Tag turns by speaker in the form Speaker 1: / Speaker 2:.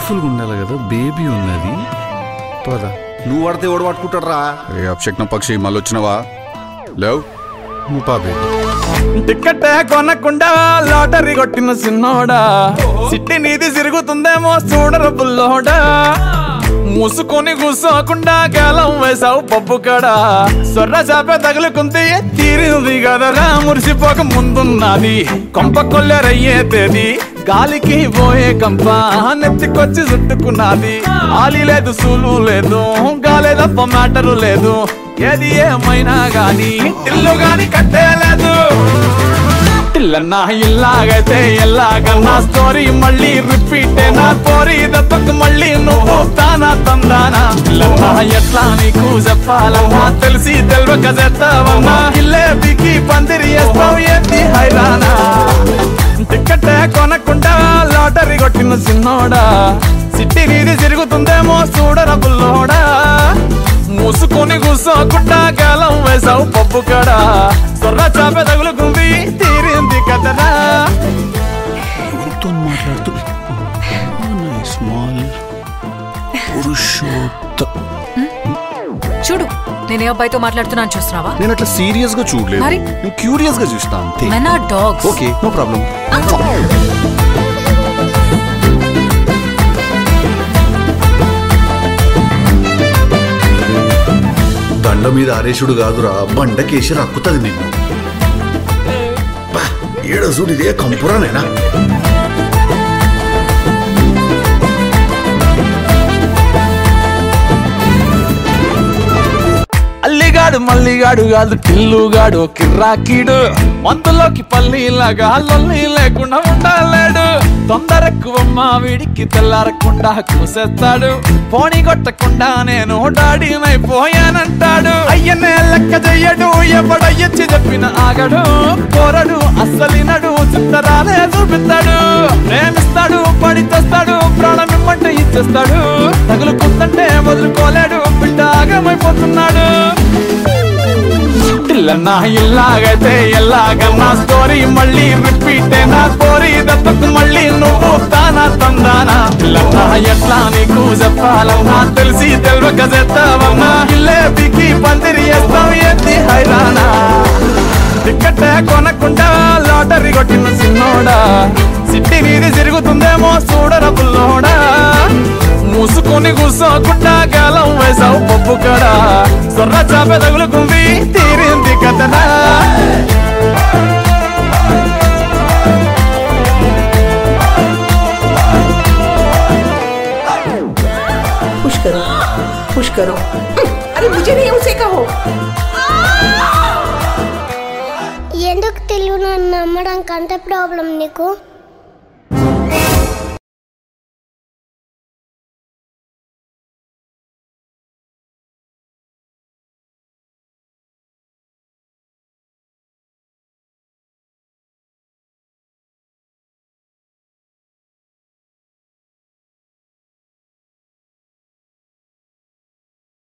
Speaker 1: కేర్ఫుల్గా ఉండాలి కదా బేబీ ఉన్నది పద
Speaker 2: నువ్వు పడితే ఎవడు పట్టుకుంటాడు రా
Speaker 3: ఏ అప్షక్న పక్షి మళ్ళీ వచ్చినవా లేవు
Speaker 1: నువ్వు పా బేబీ
Speaker 4: టికెట్ కొనకుండా లాటరీ కొట్టిన సిన్నోడా సిట్టి నీది తిరుగుతుందేమో చూడర బుల్లోడా మూసుకొని కూసోకుండా గాలం వేసావు పప్పు కడా సొర్ర చాప తగులుకుంటే తీరింది కదరా మురిసిపోక ముందున్నది కొంప కొల్లెరయ్యే తేది గాలికి పోయే కంప నెత్తికొచ్చి చుట్టుకున్నది ఆలి లేదు సూలు లేదు గాలే తప్ప మ్యాటరు లేదు ఏది ఏమైనా గాని ఇల్లు గాని కట్టేలేదు ఇల్లన్నా ఇల్లాగైతే ఎల్లాగన్నా స్టోరీ మళ్ళీ రిపీట్ నా పోరి దెబ్బకు మళ్ళీ నువ్వు తానా తందానా ఇల్లన్నా ఎట్లా నీకు చెప్పాలన్నా తెలిసి తెలవక చేస్తావన్నా ఇల్లే బికి పందిరి వేస్తావు ఏంటి హైరానా టికెట్ కొనకుండా లాటరీ కొట్టిన సిన్నోడా సిట్టి నీది తిరుగుతుందేమో చూడరా బుల్లోడా మూసుకొని కూసోకుండా గాలం వేసావు పప్పు కడా సొర్ర చాప తగులుకుంది తీరింది కదరా
Speaker 1: ఎవరితో మాట్లాడుతూ స్మాల్ పురుషోత్త
Speaker 5: చూడు నేను ఏ అబ్బాయితో మాట్లాడుతున్నాను చూస్తున్నావా
Speaker 1: నేను అట్లా సీరియస్ గా చూడలేదు
Speaker 5: మరి?
Speaker 1: నేను క్యూరియస్ గా చూసిన అంతే
Speaker 5: men are dogs
Speaker 1: okay no problem
Speaker 2: దండ మీద ఆరేషుడు కాదురా బండకేసి రక్కుతుంది నిన్ను బా, ఏడ చూడు ఇదే కంపురానేనా
Speaker 4: అల్లిగాడు మల్లిగాడు కాదు టిల్లుగాడు కిర్రాకీడు మందులోకి పల్లీలాగా లొల్లి లేకుండా ఉండలేడు తొందరెక్కువమ్మ వీడికి తెల్లారకుండా కూసేస్తాడు పోనీ కొట్టకుండా నేను డాడీనైపోయానంటాడు అయ్యనే లెక్క చెయ్యడు ఎవడయ్యచ్చి చెప్పిన ఆగడు కోరడు అస్సలినడు చిత్తరాలే చూపిస్తాడు ప్రేమిస్తాడు పడి తెస్తాడు ప్రాణం ఇమ్మంటే ఇచ్చేస్తాడు తగులుకుందంటే వదులుకోలేడు బిడ్డ ఆగమైపోతున్నాడు ఇల్లన్నా ఇల్లాగైతే ఎల్లాగన్నా స్టోరీ మళ్ళీ రిపీట్ నా స్టోరీ దత్తకు మళ్ళీ నువ్వు తానా తందానా ఇల్లన్నా ఎట్లా నీకు చెప్పాలన్నా తెలిసి తెలవక చేస్తావన్నా ఇల్లే బికి పందిరి వేస్తావు ఏంటి హైరానా టికెట్ కొనకుండా లాటరీ కొట్టిన సిన్నోడా సిట్టి నీది తిరుగుతుందేమో చూడర బుల్లోడా మూసుకొని కూసోకుండా గాలం వేసావు పప్పు కడా సొర్ర చాప తగులుకుంది తీరింది కదనా
Speaker 6: पुश करो पुश करो अरे मुझे नहीं उसे कहो
Speaker 7: ఎందుకు తెలుగు నన్ను నమ్మడానికి అంత ప్రాబ్లం నీకు